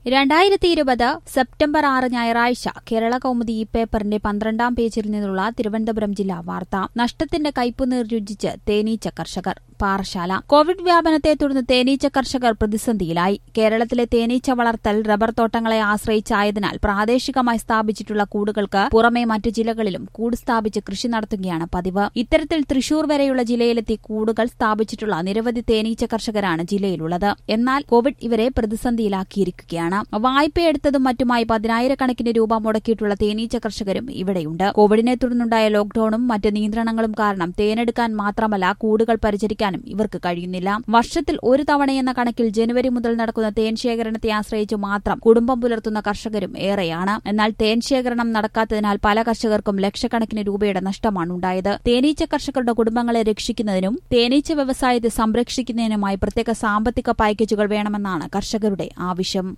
രണ്ടായിരത്തി ഇരുപത് സെപ്റ്റംബർ ആറ് ഞായറാഴ്ച കേരള കൗമുദി ഈ പേപ്പറിന്റെ പന്ത്രണ്ടാം പേജിൽ നിന്നുള്ള തിരുവനന്തപുരം ജില്ലാ വാർത്ത നഷ്ടത്തിന്റെ കയ്പുനീർ രുചിച്ച് തേനീച്ച കർഷകർ പാറശാല കോവിഡ് വ്യാപനത്തെ തുടർന്ന് തേനീച്ച കർഷകർ പ്രതിസന്ധിയിലായി കേരളത്തിലെ തേനീച്ച വളർത്തൽ റബ്ബർ തോട്ടങ്ങളെ ആശ്രയിച്ചായതിനാൽ പ്രാദേശികമായി സ്ഥാപിച്ചിട്ടുള്ള കൂടുകൾക്ക് പുറമെ മറ്റു ജില്ലകളിലും കൂട് സ്ഥാപിച്ച് കൃഷി നടത്തുകയാണ് പതിവ് ഇത്തരത്തിൽ തൃശൂർ വരെയുള്ള ജില്ലയിലെത്തി കൂടുകൾ സ്ഥാപിച്ചിട്ടുള്ള നിരവധി തേനീച്ച കർഷകരാണ് ജില്ലയിലുള്ളത് എന്നാൽ കോവിഡ് ഇവരെ പ്രതിസന്ധിയിലാക്കിയിരിക്കുകയാണ് വായ്പയെടുത്തതും മറ്റുമായി പതിനായിരക്കണക്കിന് രൂപ മുടക്കിയിട്ടുള്ള തേനീച്ച കർഷകരും ഇവിടെയുണ്ട് കോവിഡിനെ തുടർന്നുണ്ടായ ലോക്ഡൌണും മറ്റ് നിയന്ത്രണങ്ങളും കാരണം തേനെടുക്കാൻ മാത്രമല്ല കൂടുകൾ പരിചരിക്കാനും ഇവർക്ക് കഴിയുന്നില്ല വർഷത്തിൽ ഒരു തവണയെന്ന കണക്കിൽ ജനുവരി മുതൽ നടക്കുന്ന തേൻ ശേഖരണത്തെ ആശ്രയിച്ചു മാത്രം കുടുംബം പുലർത്തുന്ന കർഷകരും ഏറെയാണ് എന്നാൽ തേൻ ശേഖരണം നടക്കാത്തതിനാൽ പല കർഷകർക്കും ലക്ഷക്കണക്കിന് രൂപയുടെ നഷ്ടമാണ് ഉണ്ടായത് തേനീച്ച കർഷകരുടെ കുടുംബങ്ങളെ രക്ഷിക്കുന്നതിനും തേനീച്ച വ്യവസായത്തെ സംരക്ഷിക്കുന്നതിനുമായി പ്രത്യേക സാമ്പത്തിക പാക്കേജുകൾ വേണമെന്നാണ് കർഷകരുടെ ആവശ്യം